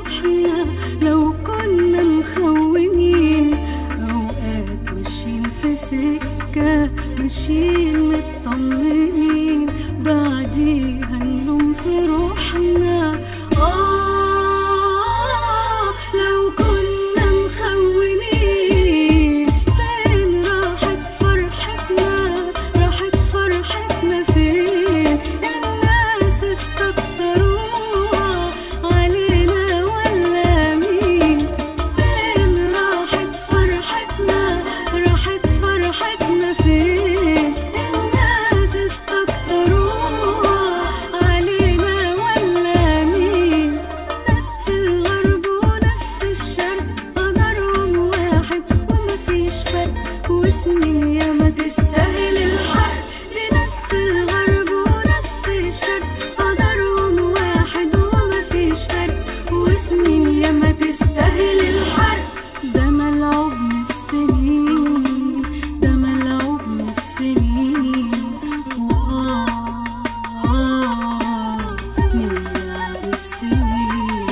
روحنا لو كنا مخونين أوقات ماشيين في سكة ماشيين مطمنين بعديها نلوم في روحنا آه لو كنا مخونين فين راحت فرحتنا راحت فرحتنا فين الناس استكتروها علينا ولا مين فين راحت فرحتنا راحت فرحتنا فين الناس استكتروها علينا ولا مين ناس في الغرب وناس في الشرق قدرهم واحد ومفيش فرق وسنين يا ما تستاهل الحرق دي ناس في الغرب وناس في الشرق قدرهم واحد ومفيش فرق وسنين يا ما تستاهل الحرق ده ملعوب من السنين ده ملعوب من السنين وآه آه من لعب السنين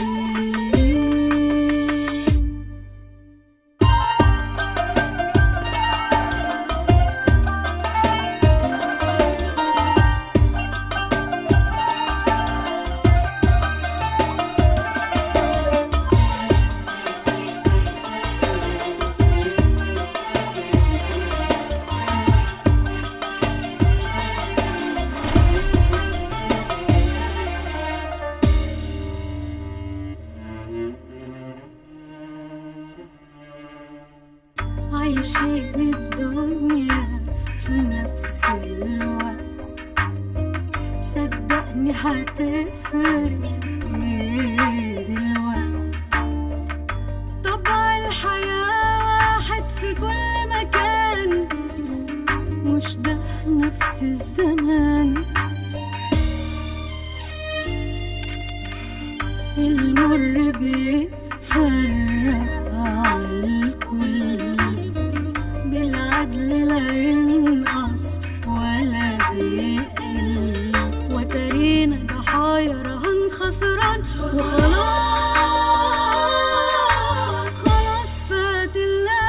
عايشين الدنيا في نفس الوقت صدقني هتفرق ايه دلوقتي طبع الحياة واحد في كل مكان مش ده نفس الزمان المر بيفرق عالكل بالعدل لا ينقص ولا بيقل وترينا ضحايا رهن خسران وخلاص خلاص فات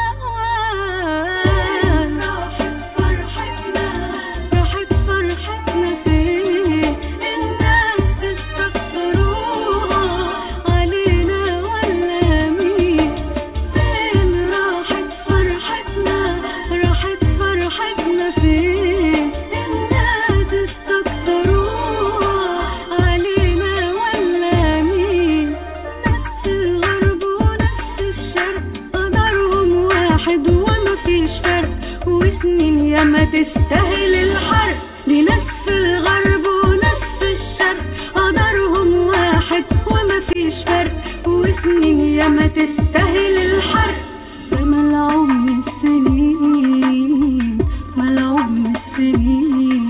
الأوان راحت فرحتنا راحت فرحتنا فين الناس استكتروها علينا ولا مين فين راحت فرحتنا راحت فرحتنا فين الناس استكتروها علينا ولا مين ناس في الغرب وناس في الشرق قدرهم واحد ومفيش فرق وسنين يا ما تستاهل الحرق دي ناس في الغرب وناس في الشرق قدرهم واحد ومفيش فرق وسنين يا ما تستاهل الحرق ده ملعوب من السنين ملعوب من السنين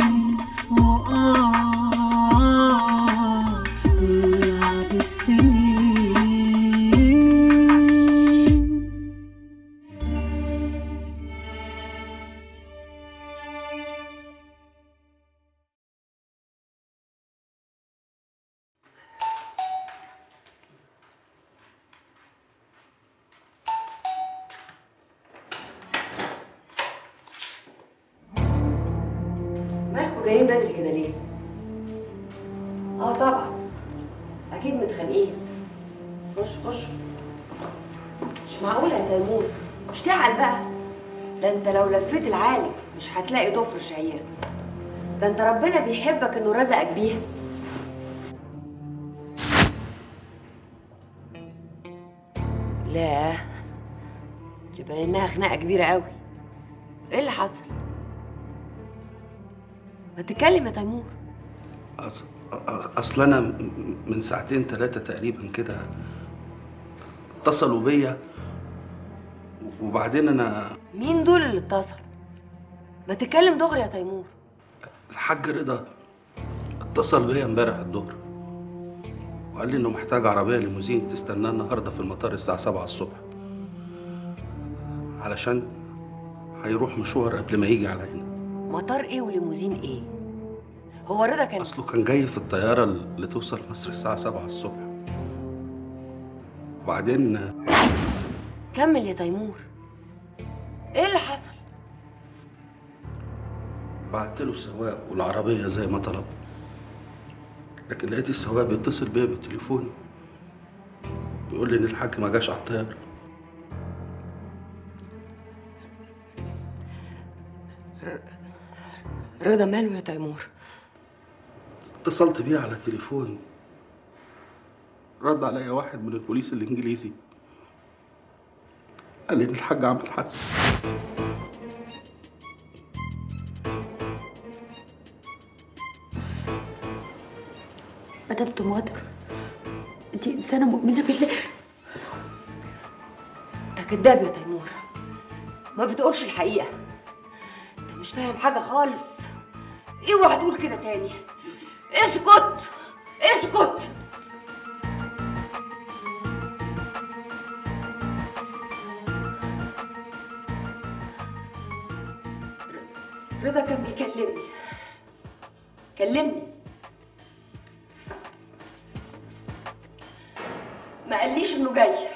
وآه من لعب السنين مالكوا جايين بدري كده ليه؟ اه طبعا اكيد متخانقين خش خش مش معقولة يا تيمور مش تعال بقى ده انت لو لفيت العالم مش هتلاقي ضفر شعير ده انت ربنا بيحبك انه رزقك بيها لا دي باين انها خناقه كبيره قوي ايه اللي حصل ما تتكلم يا تيمور أص... أ- اصل انا م- من ساعتين ثلاثه تقريبا كده اتصلوا بيا وبعدين انا مين دول اللي اتصلوا ما تتكلم دغري يا تيمور الحاج رضا اتصل بيا امبارح الظهر وقال لي انه محتاج عربيه ليموزين تستناه النهارده في المطار الساعه 7 الصبح علشان هيروح مشوار قبل ما يجي على هنا مطار ايه وليموزين ايه هو رضا كان اصله كان جاي في الطياره اللي توصل مصر الساعه 7 الصبح وبعدين كمل يا تيمور ايه اللي حصل بعت له السواق والعربية زي ما طلب لكن لقيت السواق بيتصل بيا بالتليفون بيقول لي ان الحاج ما جاش على الطيارة رضا ماله يا تيمور اتصلت بيه على التليفون رد عليا واحد من البوليس الانجليزي قال لي ان الحاج عمل حادثة مدام طماطم انت انسانه مؤمنه بالله انت كداب يا تيمور ما بتقولش الحقيقة انت مش فاهم حاجة خالص اوعى تقول كده تاني اسكت اسكت رضا كان بيكلمني كلمني ما قاليش انه جاي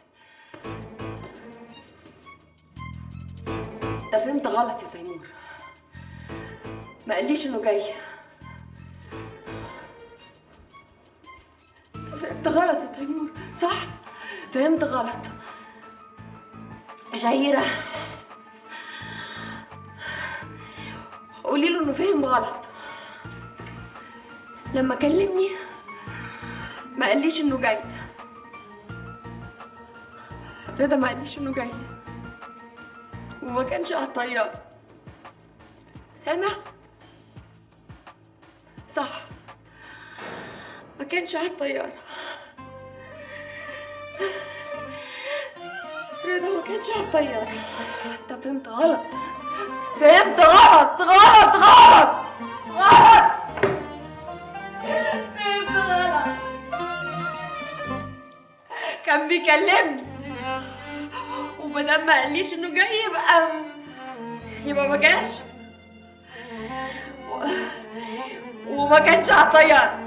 انت فهمت غلط يا تيمور ما قاليش انه جاي أنت فهمت غلط يا تيمور صح فهمت غلط شهيرة قولي له انه فهم غلط لما كلمني ما قاليش انه جاي رضا ما قاليش انه جاي وما كانش على الطيارة سامع؟ صح ما كانش على الطيارة رضا ما كانش على الطيارة انت فهمت غلط فهمت غلط غلط غلط غلط فهمت غلط كان بيكلمني ومادام ما قاليش انه جاي يبقى يبقى ما جاش و... وما كانش على الطيارة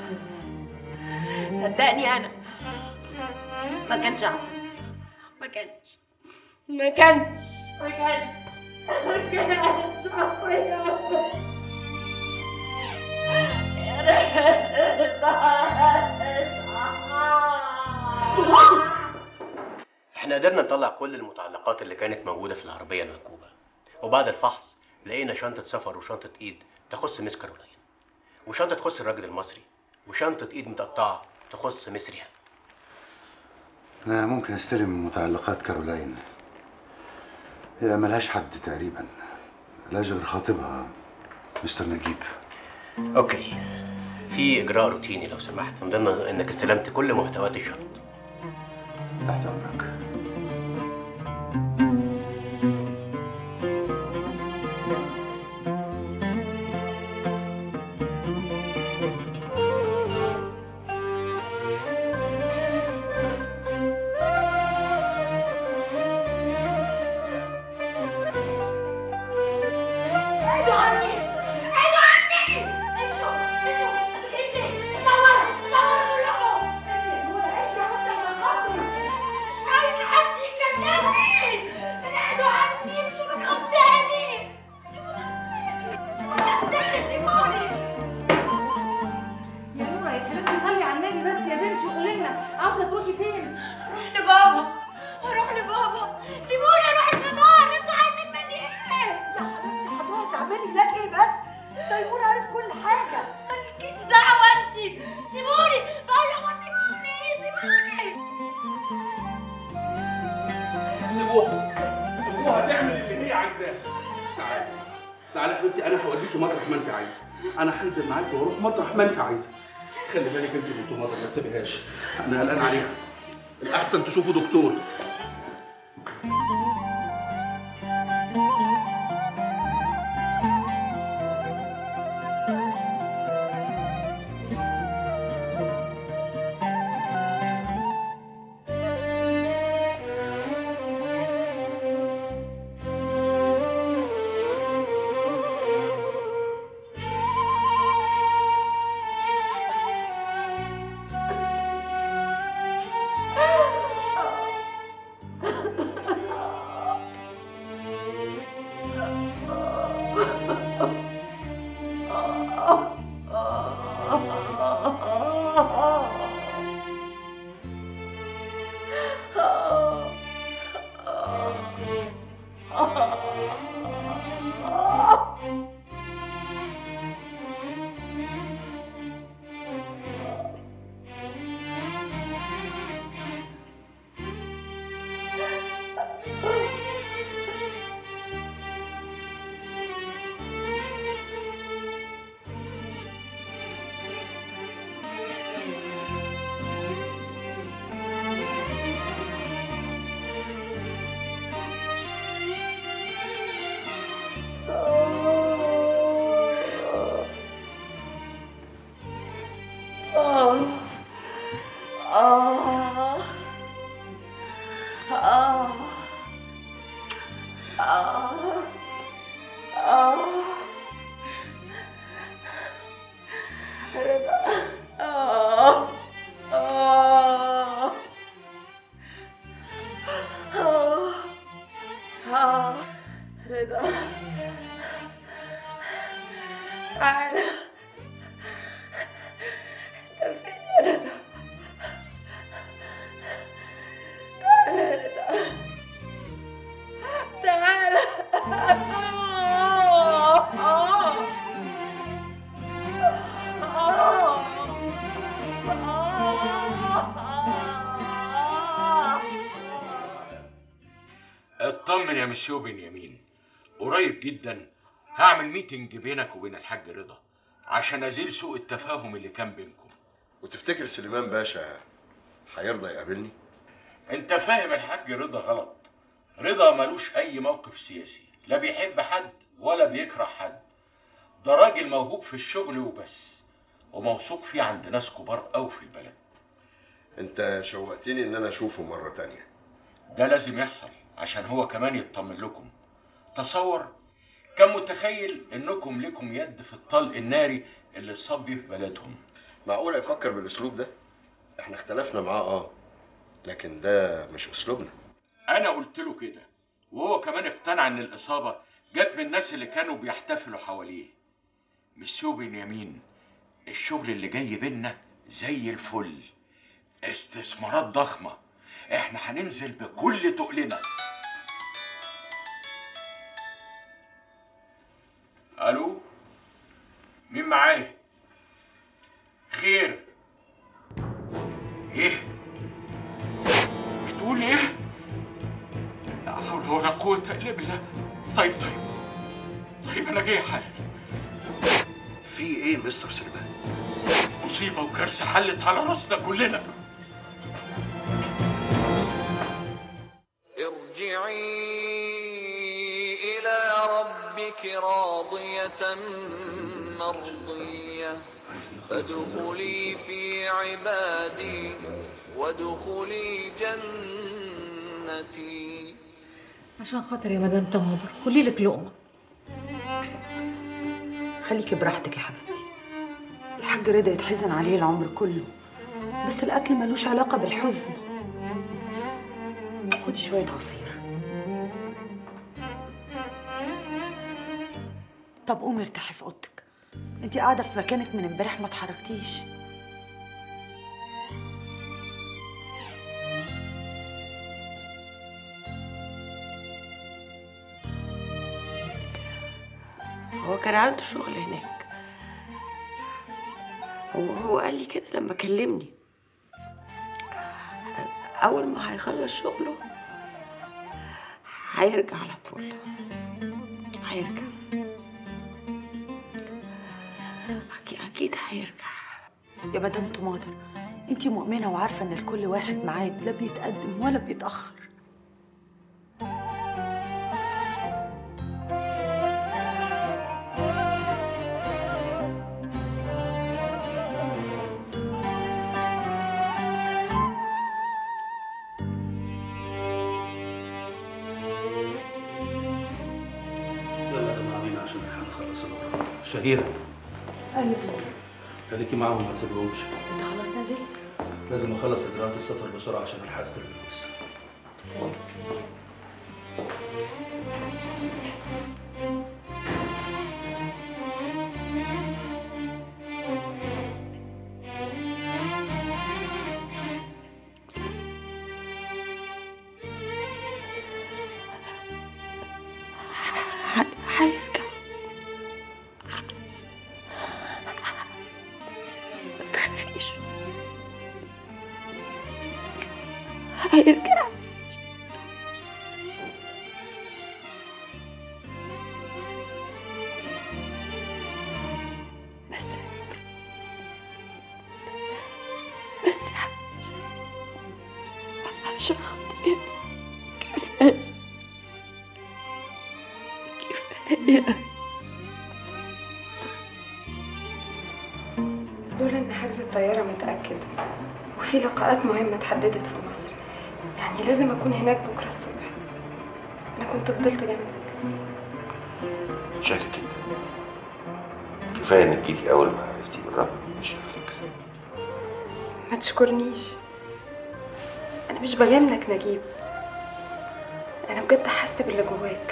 صدقني انا ما كانش على ما كانش ما كانش ما كانش ما كانش على الطيارة احنا قدرنا نطلع كل المتعلقات اللي كانت موجودة في العربية المنكوبة وبعد الفحص لقينا شنطة سفر وشنطة ايد تخص مس كارولاين وشنطة تخص الراجل المصري وشنطة ايد متقطعة تخص مس ريهام أنا ممكن أستلم متعلقات كارولاين هي ملهاش حد تقريبا ملهاش غير خاطبها مستر نجيب اوكي في اجراء روتيني لو سمحت من ضمن انك استلمت كل محتويات الشنط تحت أمرك ابعدوا عني ابعدوا عني امشوا امشوا انتوا دوروا دوروا كلكم انت عشان خاطري مش عايز حد يكلمني ابعدوا عني امشوا من قدامي امشوا من قدامي سيبوني يا نورة يا حبيبتي صلي على النبي بس يا بنتي قولي لنا عاوزه تروحي فين؟ اروح لبابا اروح لبابا سيبوني اروح المطار انتوا عايزين مني ايه يا حبيبتي هتروحي تعملي هناك ايه بس تيمور عارف كل حاجه مالكيش دعوة انتي سيبوني بقول لكم سيبوني سيبوني سيبوها سيبوها تعمل اللي هي عايزاه تعالى تعالى يا حبيبتي انا هوديكي مطرح ما انت عايزه انا هنزل معاكي واروح مطرح ما انت عايزه خلي بالك انت من الطماطم ما تسيبيهاش انا قلقان عليها الاحسن تشوفوا دكتور Ah! آه آه آه آه رضا آه آه آه آه رضا تعالى انت فين يا رضا تعالى يا رضا تعالى آه آه اطمن يا مسيو بنيامين قريب جدا هعمل ميتنج بينك وبين الحاج رضا عشان ازيل سوء التفاهم اللي كان بينكم وتفتكر سليمان باشا هيرضى يقابلني انت فاهم الحاج رضا غلط رضا ملوش اي موقف سياسي لا بيحب حد ولا بيكره حد ده راجل موهوب في الشغل وبس وموثوق فيه عند ناس كبار قوي في البلد انت شوقتني ان انا اشوفه مرة تانية ده لازم يحصل عشان هو كمان يطمن لكم تصور كان متخيل انكم لكم يد في الطلق الناري اللي صاب بيه في بلدهم معقول يفكر بالاسلوب ده احنا اختلفنا معاه اه لكن ده مش اسلوبنا انا قلت له كده وهو كمان اقتنع ان الاصابه جت من الناس اللي كانوا بيحتفلوا حواليه مسيو بنيامين الشغل اللي جاي بينا زي الفل استثمارات ضخمه احنا هننزل بكل تقلنا الو مين معايا خير ايه بتقول ايه لا حول ولا قوة إلا بالله طيب طيب طيب أنا جاي حالا في ايه مستر سليمان مصيبة وكارثة حلت على راسنا كلنا ارجعي إلى ربك راضية مرضية فادخلي في عبادي وادخلي جنتي عشان خاطر يا مدام تماضر كلي لك لقمه خليكي براحتك يا حبيبتي الحاج رضا يتحزن عليه العمر كله بس الاكل ملوش علاقه بالحزن خدي شويه عصير طب قومي ارتاحي في اوضتك انت قاعده في مكانك من امبارح ما اتحركتيش هو كان عنده شغل هناك هو هو قال لي كده لما كلمني اول ما هيخلص شغله هيرجع على طول هيرجع اكيد اكيد هيرجع يا مدام طماطم انت مؤمنه وعارفه ان لكل واحد ميعاد لا بيتقدم ولا بيتاخر يلا جماعة بينا عشان نلحق نخلص الأمر شهيرة ايوه خليكي معاهم ما تسيبهمش انت خلاص نازل لازم أخلص إجراءات السفر بسرعة عشان ألحق أستلم الفلوس ه- هيرجع ما تخافيش هيرجع بس بس يا حبيبتي عشان خاطري كفاية كفاية لولا ان حجز الطيارة متأكد في لقاءات مهمة اتحددت في مصر يعني لازم أكون هناك بكرة الصبح أنا كنت فضلت جنبك شاكك جدا كفايه انك جيتي اول ما عرفتي بالرغم من مشاكلك ما تشكرنيش أنا مش بجاملك نجيب أنا بجد حاسة باللي جواك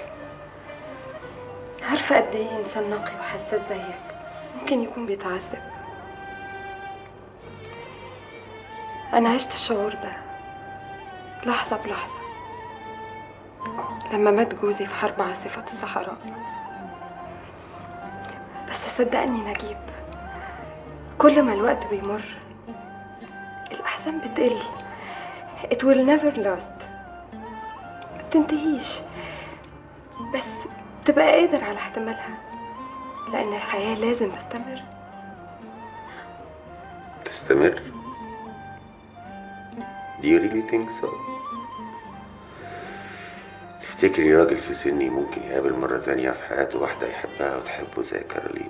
عارفة قد إيه إنسان نقي وحساس زيك ممكن يكون بيتعذب أنا عشت الشعور ده لحظة بلحظة لما مات جوزي في حرب عاصفة الصحراء بس صدقني نجيب كل ما الوقت بيمر الأحزان بتقل it will never last ما بتنتهيش بس تبقى قادر على احتمالها لأن الحياة لازم تستمر تستمر Do you really think so? تفتكري راجل في سني ممكن يقابل مرة تانية في حياته واحدة يحبها وتحبه زي كارولين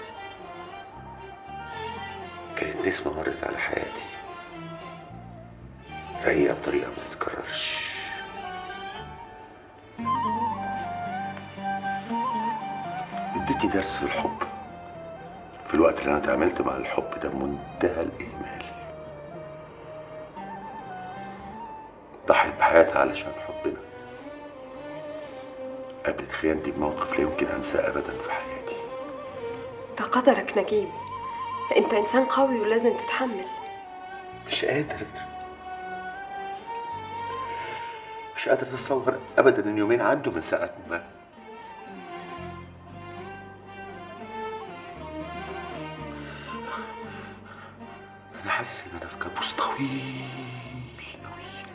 كانت نسمة مرت على حياتي رقيقة بطريقة ما تتكررش ادتني درس في الحب في الوقت اللي انا اتعاملت مع الحب ده بمنتهى الاهمال ضحت بحياتها علشان حبنا قابلت خيانتي بموقف لا يمكن انساه ابدا في حياتي ده قدرك نجيب انت انسان قوي ولازم تتحمل مش قادر مش قادر اتصور ابدا ان يومين عدوا من ساعه ما انا حاسس ان انا في كابوس طويل قوي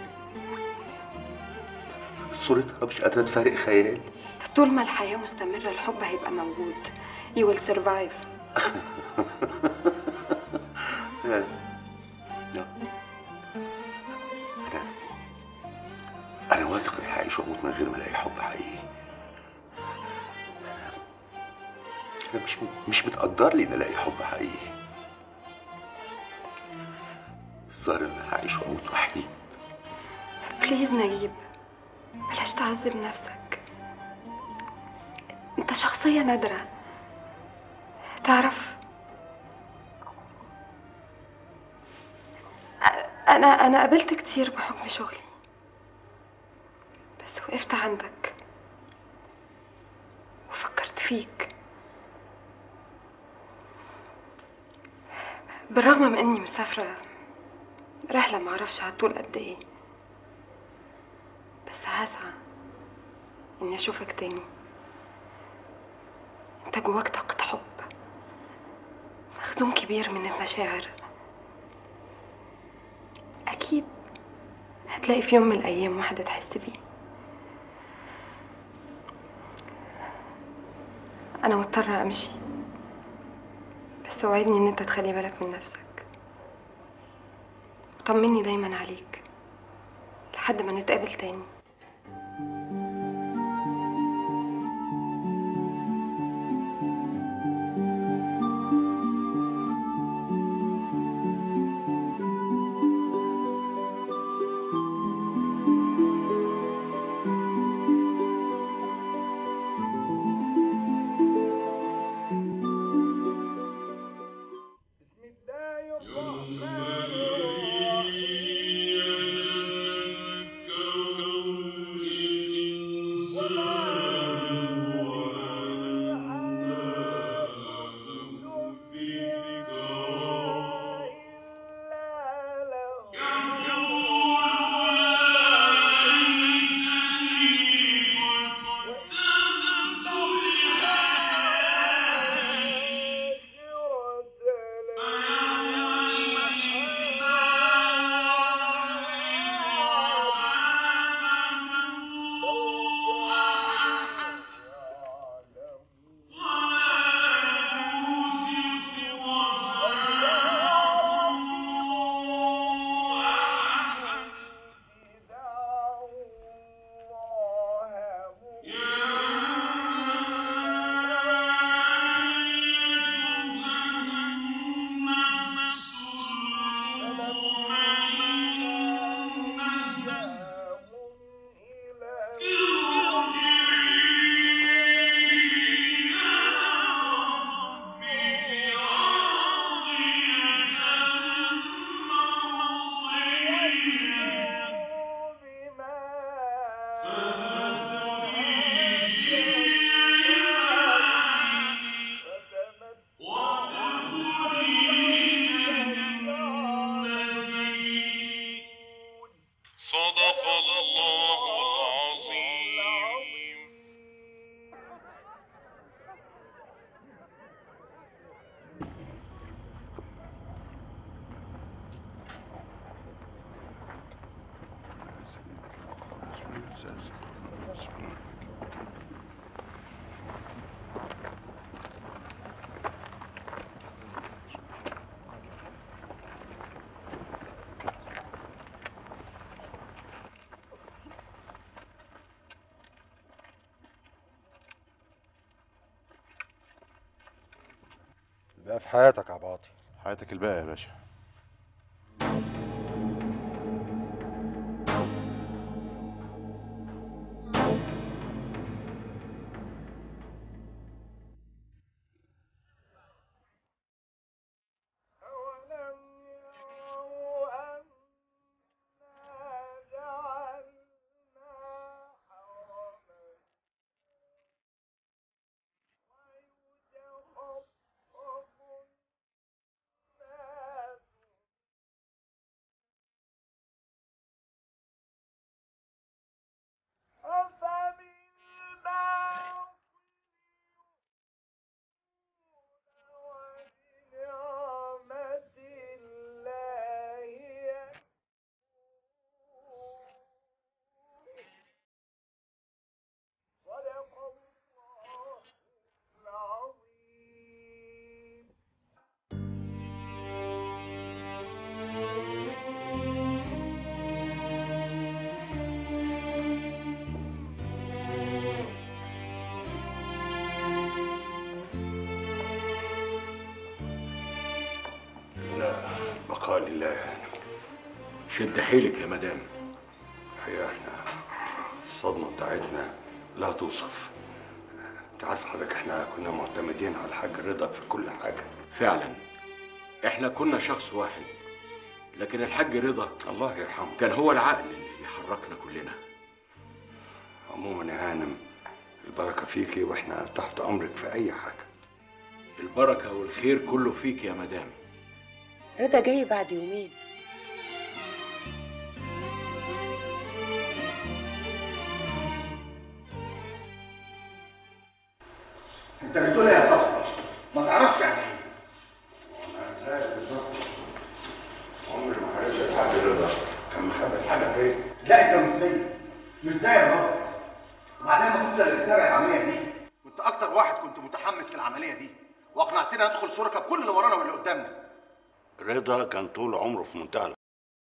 صورتها مش قادره تفارق خيالي طول ما الحياة مستمرة الحب هيبقى موجود you will survive لا لا انا انا واثق اني هعيش واموت من غير ما الاقي حب حقيقي انا مش مش متقدر لي ان الاقي حب حقيقي الظاهر ان انا هعيش واموت وحيد بليز نجيب بلاش تعذب نفسك انت شخصية نادرة تعرف أ- انا انا قابلت كتير بحكم شغلي بس وقفت عندك وفكرت فيك بالرغم من اني مسافرة رحلة معرفش هتطول قد ايه بس هسعى اني اشوفك تاني انت جواك طاقة حب مخزون كبير من المشاعر اكيد هتلاقي في يوم من الايام واحدة تحس بيه انا مضطرة امشي بس وعدني ان انت تخلي بالك من نفسك وطمني دايما عليك لحد ما نتقابل تاني الرحمن الرحيم صدق الله العظيم بقى في حياتك يا عباطي حياتك الباقي يا باشا لا بقاء لله يعني شد حيلك يا مدام الحقيقة احنا الصدمة بتاعتنا لا توصف انت عارف حضرتك احنا كنا معتمدين على الحاج رضا في كل حاجة فعلا احنا كنا شخص واحد لكن الحاج رضا الله يرحمه كان هو العقل اللي بيحركنا كلنا عموما يا هانم البركة فيكي واحنا تحت امرك في اي حاجة البركة والخير كله فيك يا مدام رضا جاي بعد يومين انت بتقول ايه يا صاحبي ما تعرفش يعني ايه انا ازاي بالظبط عمري ما عرفت الحاج رضا كان مخبي الحاجة فين لا انت مش زيي مش زي يا بابا وبعدين ما كنت اللي بتابع العمليه دي كنت اكتر واحد كنت متحمس للعمليه دي واقنعتنا ندخل شركه بكل اللي ورانا واللي قدامنا رضا كان طول عمره في منتهى ال-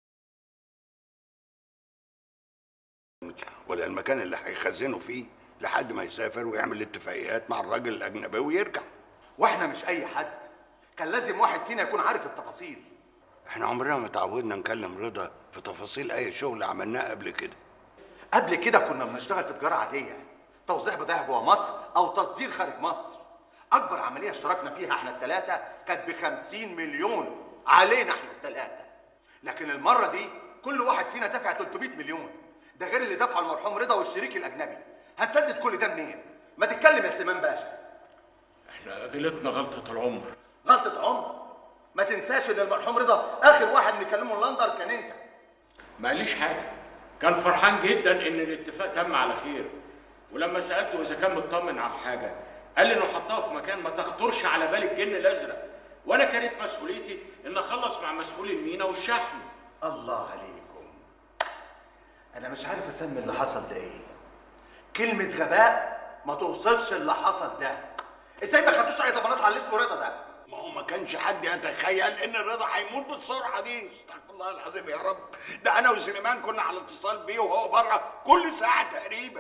ولا المكان اللي هيخزنه فيه لحد ما يسافر ويعمل اتفاقيات مع الراجل الاجنبي ويرجع واحنا مش اي حد كان لازم واحد فينا يكون عارف التفاصيل احنا عمرنا ما تعودنا نكلم رضا في تفاصيل اي شغل عملناه قبل كده قبل كده كنا بنشتغل في تجاره عاديه توزيع بضائع جوه مصر او تصدير خارج مصر اكبر عمليه اشتركنا فيها احنا الثلاثه كانت ب 50 مليون علينا احنا الثلاثه لكن المره دي كل واحد فينا دفع 300 مليون ده غير اللي دفعه المرحوم رضا والشريك الاجنبي هنسدد كل ده منين ما تتكلم يا سليمان باشا احنا غلطنا غلطة العمر غلطه عمر ما تنساش ان المرحوم رضا اخر واحد نكلمه لندن كان انت ما قاليش حاجة كان فرحان جدا ان الاتفاق تم على خير ولما سألته اذا كان مطمن على حاجة قال لي انه حطها في مكان ما تخطرش على بال الجن الازرق وانا كانت مسؤوليتي ان اخلص مع مسؤول المينا والشحن الله عليكم انا مش عارف اسمي اللي حصل ده ايه كلمة غباء ما توصفش اللي حصل ده ازاي ما خدتوش اي ضمانات على اللي اسمه رضا ده ما هو ما كانش حد يتخيل ان رضا هيموت بالسرعه دي استغفر الله العظيم يا رب ده انا وسليمان كنا على اتصال بيه وهو بره كل ساعه تقريبا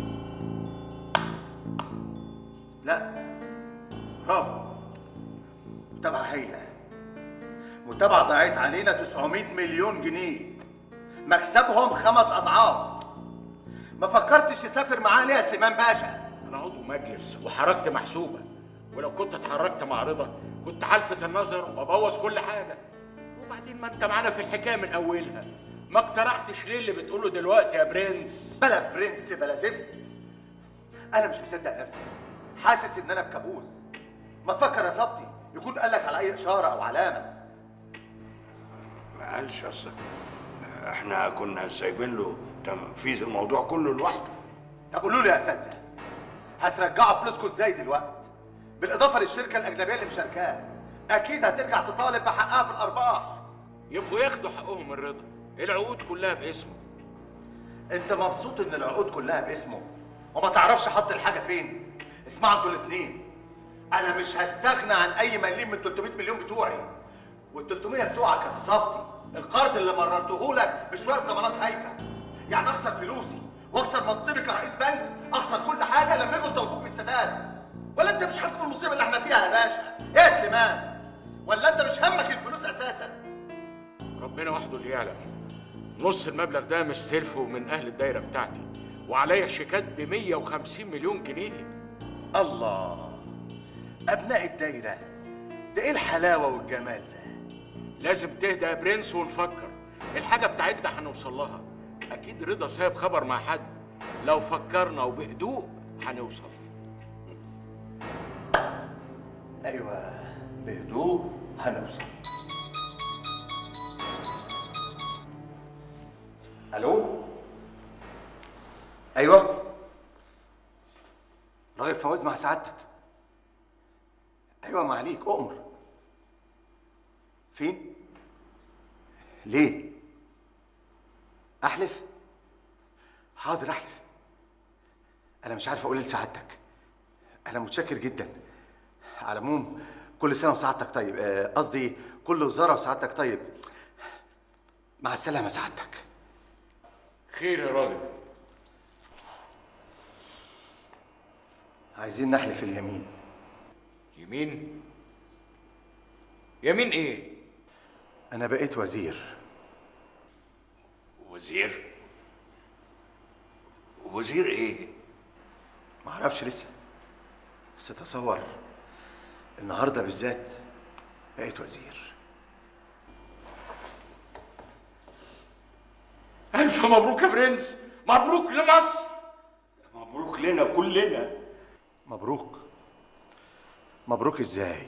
لا برافو متابعة هايلة متابعة ضيعت علينا 900 مليون جنيه مكسبهم خمس أضعاف ما فكرتش تسافر معاه ليه يا سليمان باشا؟ انا عضو مجلس وحركت محسوبة ولو كنت اتحركت مع رضا كنت هلفت النظر وابوظ كل حاجة وبعدين ما انت معانا في الحكاية من اولها ما اقترحتش ليه اللي بتقوله دلوقتي يا برنس بلا برنس بلا زفت أنا مش مصدق نفسي حاسس إن أنا في كابوس ما تفكر يا صفتي يكون قال لك على أي إشارة أو علامة ما قالش اصل احنا كنا سايبين له تنفيذ الموضوع كله لوحده طب قولوا لي يا اساتذه هترجعوا فلوسكم ازاي دلوقتي بالاضافه للشركه الاجنبيه اللي مشاركاها اكيد هترجع تطالب بحقها في الارباح يبقوا ياخدوا حقهم الرضا العقود كلها باسمه انت مبسوط ان العقود كلها باسمه وما تعرفش حط الحاجه فين اسمعوا انتوا الاثنين انا مش هستغنى عن اي مليم من 300 مليون بتوعي وال 300 بتوعك يا صفتي القرض اللي مررته لك بشويه ضمانات هايفه يعني اخسر فلوسي واخسر منصبي كرئيس بنك اخسر كل حاجه لما يجوا يطالبوك بالسداد ولا انت مش حاسس بالمصيبه اللي احنا فيها يا باشا يا سليمان ولا انت مش همك الفلوس اساسا ربنا وحده اللي يعلم نص المبلغ ده مستلفه من اهل الدايره بتاعتي وعليا شيكات ب 150 مليون جنيه الله ابناء الدايره ده ايه الحلاوه والجمال ده لازم تهدى يا برنس ونفكر الحاجه بتاعتنا هنوصل لها اكيد رضا سايب خبر مع حد لو فكرنا وبهدوء هنوصل ايوه بهدوء هنوصل الو ايوه راغب فواز مع سعادتك ايوه معليك اؤمر فين ليه احلف حاضر احلف انا مش عارف اقول لسعادتك انا متشكر جدا على العموم كل سنه وسعادتك طيب آه، قصدي كل وزاره وسعادتك طيب مع السلامه سعادتك خير يا راغب عايزين نحلف اليمين يمين يمين ايه انا بقيت وزير وزير وزير ايه معرفش لسه بس تصور النهارده بالذات بقيت وزير الف مبروك يا برنس مبروك لمصر مبروك لنا كلنا مبروك مبروك ازاي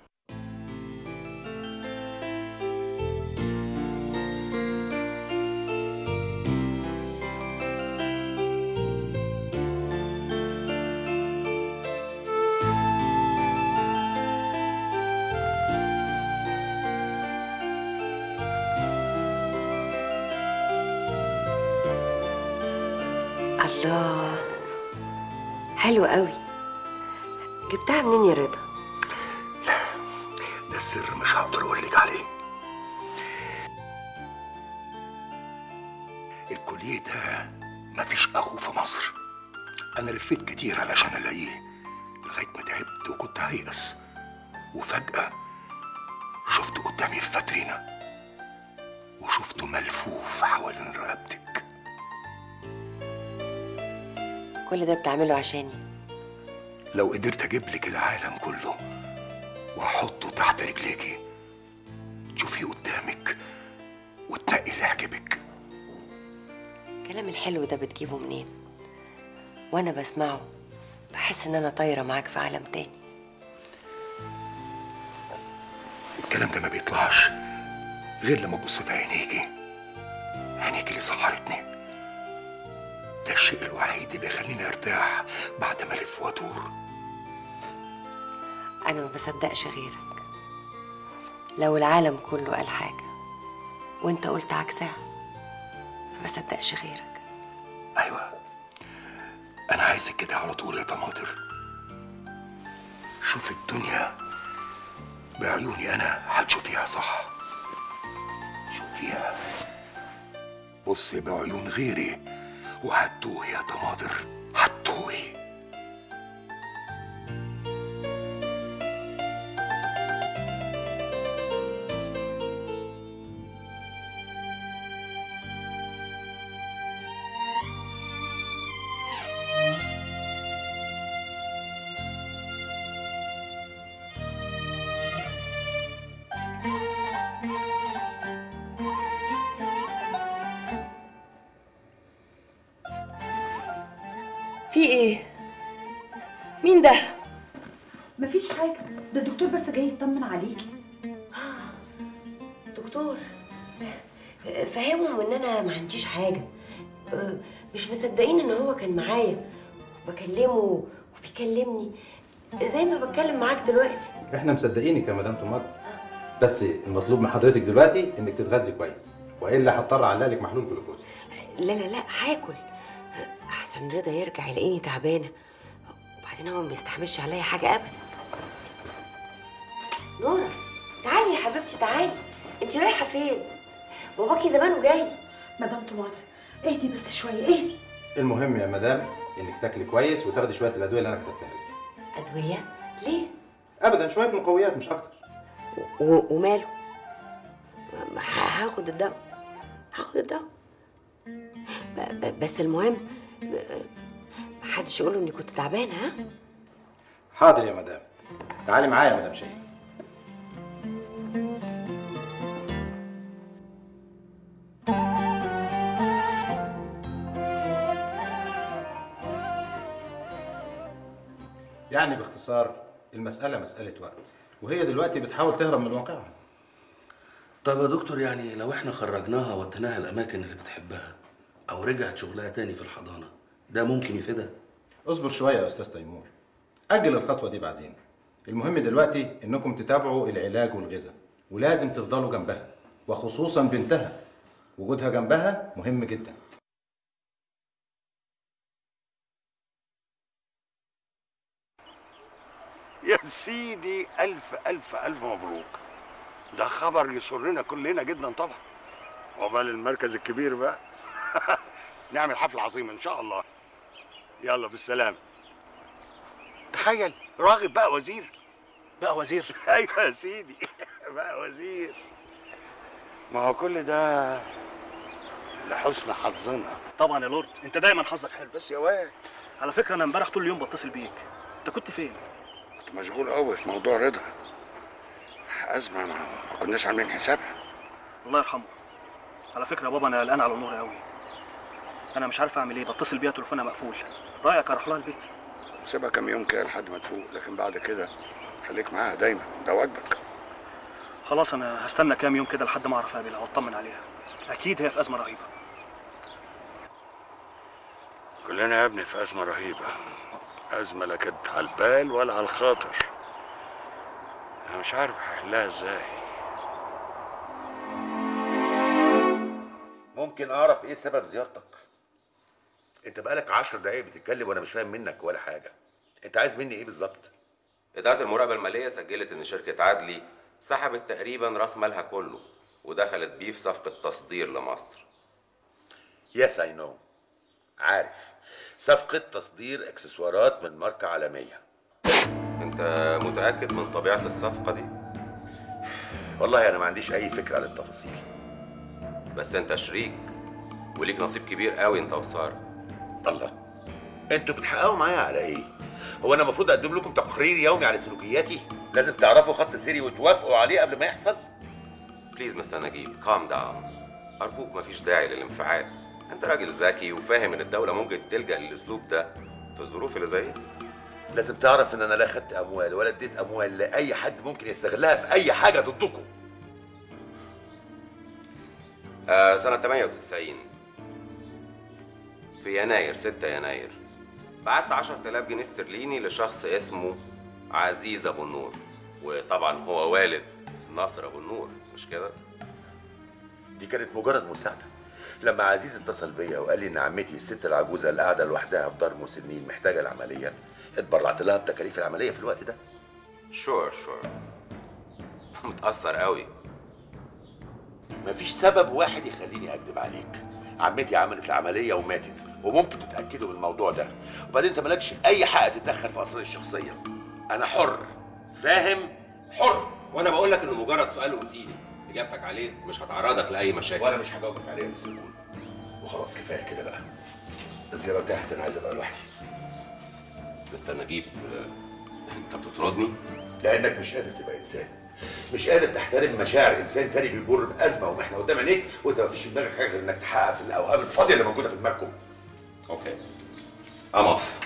الله حلو قوي جبتها منين يا رضا ده السر مش هقدر اقول لك عليه الكوليه ده مفيش اخوه في مصر انا لفيت كتير علشان الاقيه لغايه ما تعبت وكنت هيأس وفجأة شفته قدامي في فاترينا وشفته ملفوف حوالين رقبتك كل ده بتعمله عشاني لو قدرت اجيب لك العالم كله واحطه تحت رجليكي تشوفيه قدامك وتنقي اللي يعجبك الكلام الحلو ده بتجيبه منين وانا بسمعه بحس ان انا طايره معاك في عالم تاني الكلام ده ما بيطلعش غير لما ابص في عينيكي عينيكي اللي سحرتني ده الشيء الوحيد اللي يخليني ارتاح بعد ما الف وادور انا ما بصدقش غيرك لو العالم كله قال حاجه وانت قلت عكسها ما بصدقش غيرك ايوه انا عايزك كده على طول يا طماطر شوف الدنيا بعيوني انا هتشوفيها صح شوفيها بصي بعيون غيري وهتوهي يا طماطر هتوهي في ايه مين ده مفيش حاجه ده الدكتور بس جاي يطمن عليكي دكتور فهمهم ان انا ما عنديش حاجه آه، مش مصدقين ان هو كان معايا بكلمه وبيكلمني زي ما بتكلم معاك دلوقتي احنا مصدقينك يا مدام تومات بس المطلوب من حضرتك دلوقتي انك تتغذي كويس والا هضطر اعلق لك محلول جلوكوز لا لا لا هاكل احسن رضا يرجع يلاقيني تعبانه وبعدين هو ما بيستحملش عليا حاجه ابدا نورة تعالي يا حبيبتي تعالي انت رايحه فين باباكي زمانه جاي مدام توماتر اهدي بس شويه اهدي المهم يا مدام انك تاكلي كويس وتاخدي شويه الادويه اللي انا كتبتها لك ادويه ليه ابدا شويه مقويات مش اكتر و- وماله ما ه- هاخد الدواء هاخد الدواء ب- ب- بس المهم ما حدش يقول له اني كنت تعبانه ها حاضر يا مدام تعالي معايا يا مدام شيء يعني باختصار المسألة مسألة وقت وهي دلوقتي بتحاول تهرب من واقعها طب يا دكتور يعني لو احنا خرجناها وديناها الاماكن اللي بتحبها او رجعت شغلها تاني في الحضانه ده ممكن يفيدها اصبر شوية يا أستاذ تيمور أجل الخطوة دي بعدين المهم دلوقتي إنكم تتابعوا العلاج والغذاء ولازم تفضلوا جنبها وخصوصا بنتها وجودها جنبها مهم جدا يا سيدي ألف ألف ألف مبروك ده خبر يسرنا كلنا جدا طبعا عقبال المركز الكبير بقى نعمل حفلة عظيمة إن شاء الله يلا بالسلامة تخيل راغب بقى وزير بقى وزير أيوة يا سيدي بقى وزير ما هو كل ده لحسن حظنا طبعا يا لورد انت دايما حظك حلو بس يا واد على فكره انا امبارح طول اليوم بتصل بيك انت كنت فين كنت مشغول قوي في موضوع رضا أزمة ما ما كناش عاملين حسابها الله يرحمه على فكره يا بابا انا قلقان على نور قوي انا مش عارف اعمل ايه بتصل بيها تليفونها مقفول رايك اروح لها البيت سيبها كام يوم كده لحد ما تفوق لكن بعد كده خليك معاها دايما ده واجبك خلاص انا هستنى كام يوم كده لحد ما اعرف اقابلها واطمن عليها اكيد هي في ازمه رهيبه كلنا يا ابني في أزمة رهيبة أزمة لا كانت على البال ولا على الخاطر أنا مش عارف هحلها إزاي ممكن اعرف ايه سبب زيارتك انت بقالك عشر دقايق بتتكلم وانا مش فاهم منك ولا حاجه انت عايز مني ايه بالظبط إدارة المراقبة المالية سجلت إن شركة عدلي سحبت تقريبا رأس مالها كله ودخلت بيه في صفقة تصدير لمصر. يس اي نو عارف صفقه تصدير اكسسوارات من ماركه عالميه أنت متأكد من طبيعة الصفقة دي؟ والله انا ما عنديش اي فكره عن التفاصيل بس أنت شريك وليك نصيب كبير قوي أنت وسارة. الله انتوا بتحققوا معايا على ايه هو انا المفروض اقدم لكم تقرير يومي على سلوكياتي لازم تعرفوا خط سيري وتوافقوا عليه قبل ما يحصل بليز مستر نجيب كام داون أرجوك مفيش داعي للانفعال. أنت راجل ذكي وفاهم إن الدولة ممكن تلجأ للأسلوب ده في الظروف اللي زي دي. لازم تعرف ان انا لا خدت اموال ولا اديت اموال لاي حد ممكن يستغلها في اي حاجه ضدكم آه سنة 98 في يناير 6 يناير بعت 10000 جنيه استرليني لشخص اسمه عزيز أبو النور وطبعا هو والد ناصر أبو النور مش كده؟ دي كانت مجرد مساعده لما عزيز اتصل بيا وقال لي ان عمتي الست العجوزه اللي قاعده لوحدها في دار مسنين محتاجه العمليه اتبرعت لها بتكاليف العمليه في الوقت ده شور شور متأثر قوي مفيش سبب واحد يخليني اكذب عليك عمتي عملت العمليه وماتت وممكن تتاكدوا من الموضوع ده وبعدين انت مالكش اي حق تتدخل في اسراري الشخصيه انا حر فاهم حر وانا بقول لك انه مجرد سؤال روتيني اجابتك عليه مش هتعرضك لاي مشاكل وانا مش هجاوبك عليه يا مستر بول وخلاص كفايه كده بقى الزياره انتهت انا عايز ابقى لوحدي مستر نجيب آه، انت بتطردني لانك مش قادر تبقى انسان مش قادر تحترم مشاعر انسان تاني بيمر بازمه ومحنه قدام عينيك وانت مفيش في دماغك حاجه غير انك تحقق في الاوهام الفاضيه اللي موجوده في دماغكم اوكي ام اوف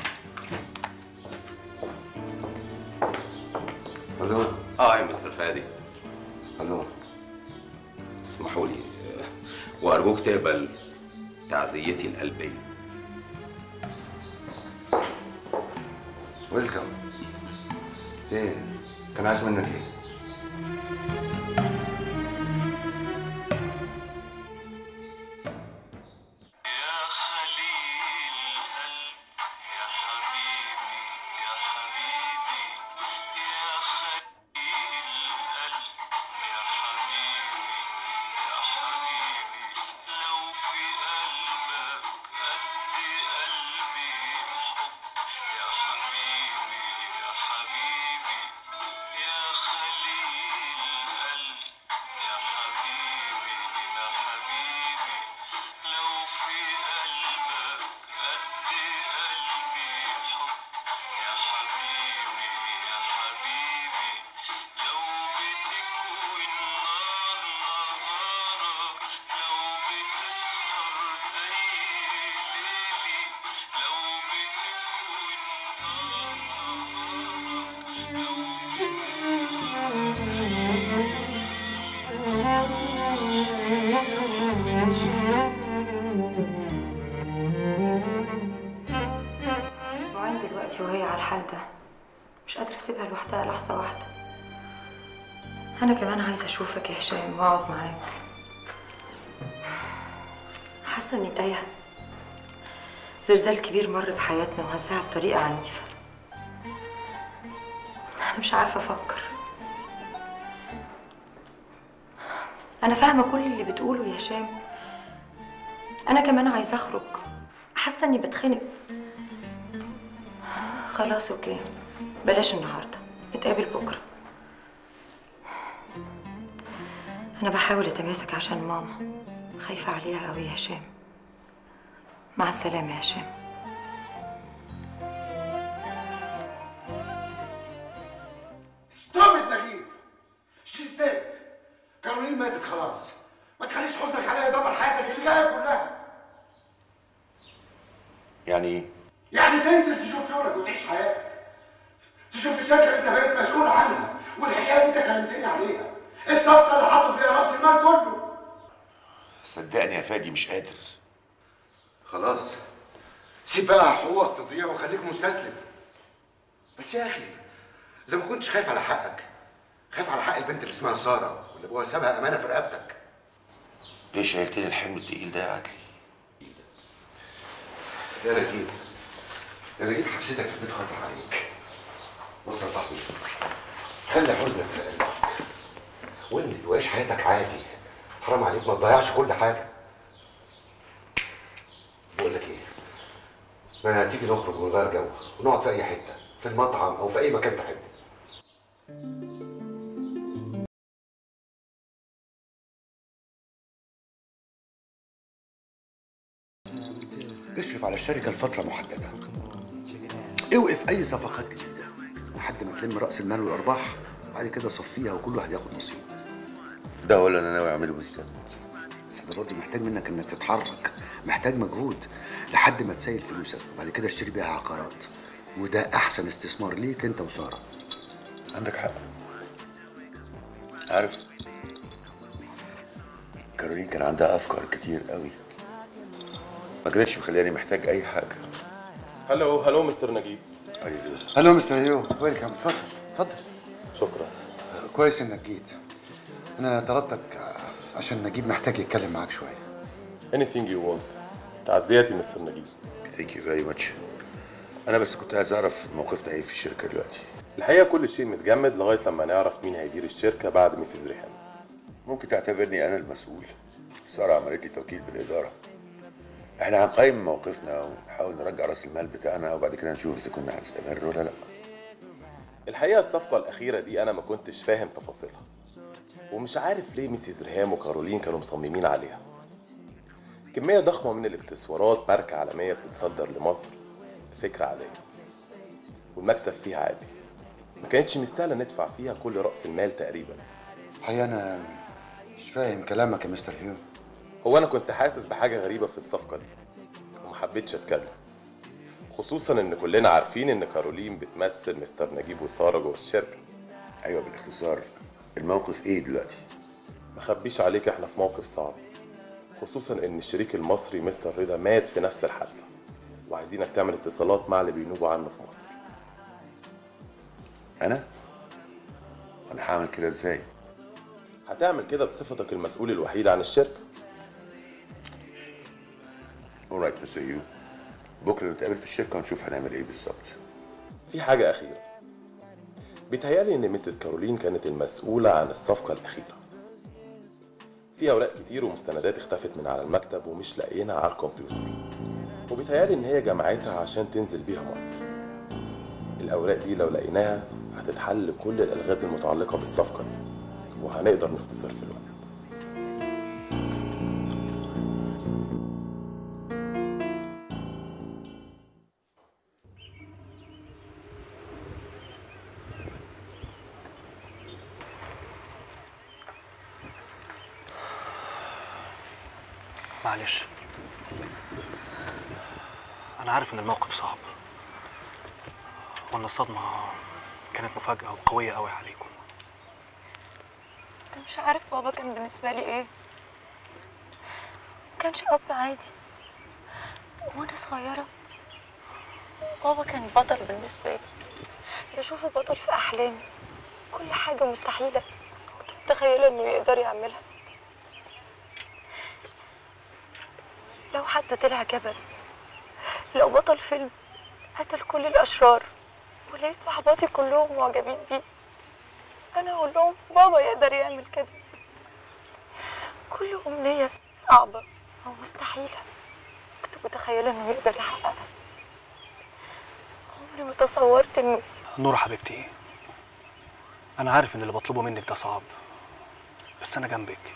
الو اه يا مستر فادي الو اسمحوا لي آه، وأرجوك تقبل تعزيتي القلبية ويلكم ايه كان عايز منك ايه اسبوعين دلوقتي وهي على الحال ده مش قادرة اسيبها لوحدها لحظة واحدة انا كمان عايزة اشوفك يا هشام واقعد معاك حاسة اني تايهة زلزال كبير مر بحياتنا وهزها بطريقة عنيفة انا مش عارفة افكر انا فاهمة كل اللي بتقوله يا هشام انا كمان عايزة اخرج حاسة اني بتخنق خلاص اوكي بلاش النهارده نتقابل بكره انا بحاول اتماسك عشان ماما خايفه عليها قوي يا هشام مع السلامه يا هشام ستوب نجيب شيز ديد كارولين ماتت خلاص ما تخليش حزنك عليها يدمر حياتك اللي جايه كلها يعني ايه؟ يعني تنزل تشوف شغلك وتعيش حياتك تشوف الشركه اللي انت بقيت مسؤول عنها والحكايه اللي انت كلمتني عليها الصفقه اللي حطوا فيها راس المال كله صدقني يا فادي مش قادر خلاص سيب بقى حقوقك تضيع وخليك مستسلم بس يا اخي زي ما كنتش خايف على حقك خايف على حق البنت اللي اسمها ساره واللي ابوها سابها امانه في رقبتك ليه شايلتني الحمل التقيل ده يا عدلي؟ يا نجيب يا نجيب حبستك في البيت خطر عليك بص يا صاحبي خلي حزنك في قلبك وانزل وعيش حياتك عادي حرام عليك ما تضيعش كل حاجه بقول لك ايه ما تيجي نخرج ونغير جو ونقعد في اي حته في المطعم او في اي مكان تحبه اصرف على الشركه لفتره محدده اوقف اي صفقات جديده لحد ما تلم راس المال والارباح بعد كده صفيها وكل واحد ياخد نصيبه ده هو اللي انا ناوي اعمله بالظبط بس ده برضه محتاج منك انك تتحرك محتاج مجهود لحد ما تسيل فلوسك وبعد كده اشتري بيها عقارات وده احسن استثمار ليك انت وساره عندك حق عارف كارولين كان عندها افكار كتير قوي ما كانتش مخلياني محتاج اي حاجه هلو هلو مستر نجيب هلو مستر يو ويلكم اتفضل اتفضل شكرا كويس انك جيت انا طلبتك عشان نجيب محتاج يتكلم معاك شويه anything you want تعزياتي مستر نجيب ثانك يو فيري ماتش انا بس كنت عايز اعرف موقفنا ايه في الشركه دلوقتي الحقيقه كل شيء متجمد لغايه لما نعرف مين هيدير الشركه بعد ميسيس ريحان ممكن تعتبرني انا المسؤول ساره عملت لي توكيل بالاداره احنا هنقيم موقفنا ونحاول نرجع راس المال بتاعنا وبعد كده نشوف اذا كنا هنستمر ولا لا الحقيقه الصفقه الاخيره دي انا ما كنتش فاهم تفاصيلها ومش عارف ليه ميسيس ريهام وكارولين كانوا مصممين عليها كمية ضخمة من الاكسسوارات ماركة عالمية بتتصدر لمصر فكرة عادية والمكسب فيها عادي ما كانتش مستاهلة ندفع فيها كل رأس المال تقريبا الحقيقه انا مش فاهم كلامك يا مستر هيو هو أنا كنت حاسس بحاجة غريبة في الصفقة دي وما حبيتش أتكلم خصوصا إن كلنا عارفين إن كارولين بتمثل مستر نجيب وسارة جوه الشركة ايوه بالاختصار الموقف ايه دلوقتي ما خبيش عليك احنا في موقف صعب خصوصا ان الشريك المصري مستر رضا مات في نفس الحادثه وعايزينك تعمل اتصالات مع اللي بينوبوا عنه في مصر انا انا هعمل كده ازاي هتعمل كده بصفتك المسؤول الوحيد عن الشركه اورايت مستر يو بكره نتقابل في الشركه ونشوف هنعمل ايه بالظبط في حاجه اخيره بيتهيالي ان ميسيس كارولين كانت المسؤوله عن الصفقه الاخيره في اوراق كتير ومستندات اختفت من على المكتب ومش لاقيينها على الكمبيوتر وبيتهيالي ان هي جمعتها عشان تنزل بيها مصر الاوراق دي لو لقيناها هتتحل كل الالغاز المتعلقه بالصفقه دي وهنقدر نختصر في الوقت معلش انا عارف ان الموقف صعب وان الصدمه كانت مفاجاه وقويه قوي عليكم انت مش عارف بابا كان بالنسبة لي ايه كانش اب عادي وانا صغيرة بابا كان بطل بالنسبة لي بشوفه بطل في احلامي كل حاجة مستحيلة كنت متخيلة انه يقدر يعملها لو حد طلع جبل لو بطل فيلم قتل كل الاشرار ولقيت صحباتي كلهم معجبين بيه انا اقول لهم بابا يقدر يعمل كده كل امنيه صعبه او مستحيله كنت متخيله انه يقدر يحققها عمري ما تصورت انه نور حبيبتي انا عارف ان اللي بطلبه منك ده صعب بس انا جنبك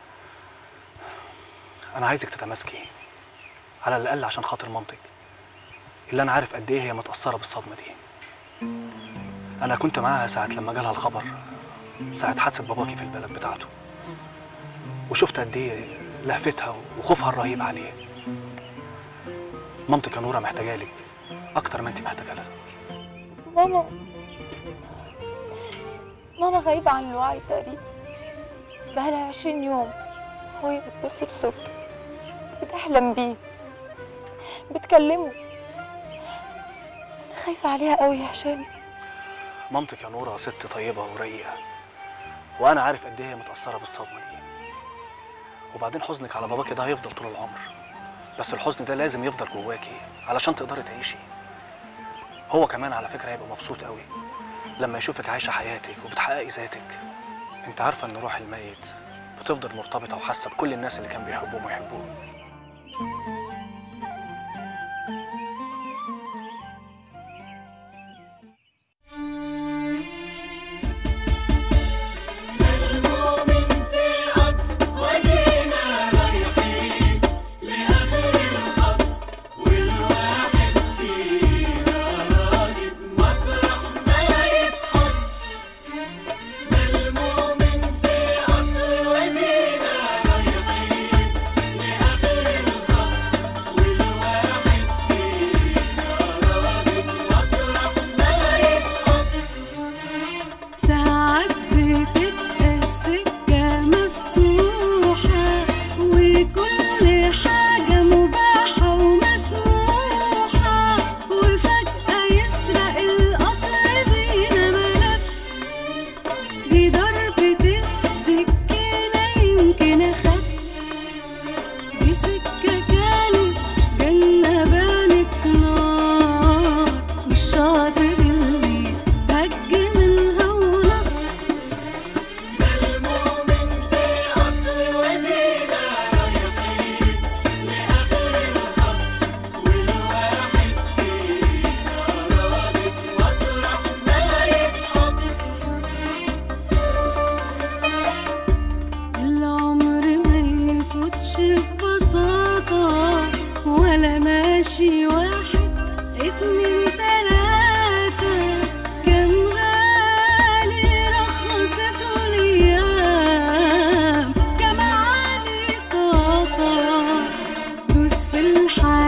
انا عايزك تتماسكي على الاقل عشان خاطر مامتك اللي انا عارف قد ايه هي متاثره بالصدمه دي انا كنت معاها ساعه لما جالها الخبر ساعه حادثه باباكي في البلد بتاعته وشفت قد ايه لهفتها وخوفها الرهيب عليه مامتك يا نوره محتاجه لك اكتر ما انت محتاجه لها ماما ماما غايبة عن الوعي تقريبا بقالها عشرين يوم وهي بتبص لصورته بتحلم بيه بتكلمه أنا خايفة عليها قوي يا هشام مامتك يا نوره ست طيبه ورقيقه وانا عارف قد ايه هي متاثره بالصدمه دي وبعدين حزنك على باباكي ده هيفضل طول العمر بس الحزن ده لازم يفضل جواكي علشان تقدري تعيشي هو كمان على فكره هيبقى مبسوط قوي لما يشوفك عايشه حياتك وبتحققي ذاتك انت عارفه ان روح الميت بتفضل مرتبطه وحاسه بكل الناس اللي كان بيحبوهم ويحبوه المؤمن في عطف ودينا رايحين لآخر الخط والواحد فينا راقد مطرح ما يتحط المؤمن في عطف ودينا رايحين لآخر الخط والواحد فينا راقد مطرح ما يتحط ساعات بتبقى السكة مفتوحة وكل حاجة مباحة ومسموحة وفجأة يسرق القطر بينا ملف دي ضربة السكينة يمكن أخف دي سكة كانت جنة بانت نار والشاطر اللي هج منها ونط المؤمن في عطر ودينا رايحين لآخر الخط والواحد فينا راقد مطرح ما يتحط العمر ما يفوتش ببساطة ولا ماشي واحد اتنين تلاتة كم غالي رخصته الأيام كم عالي طاقة دوس في الحياة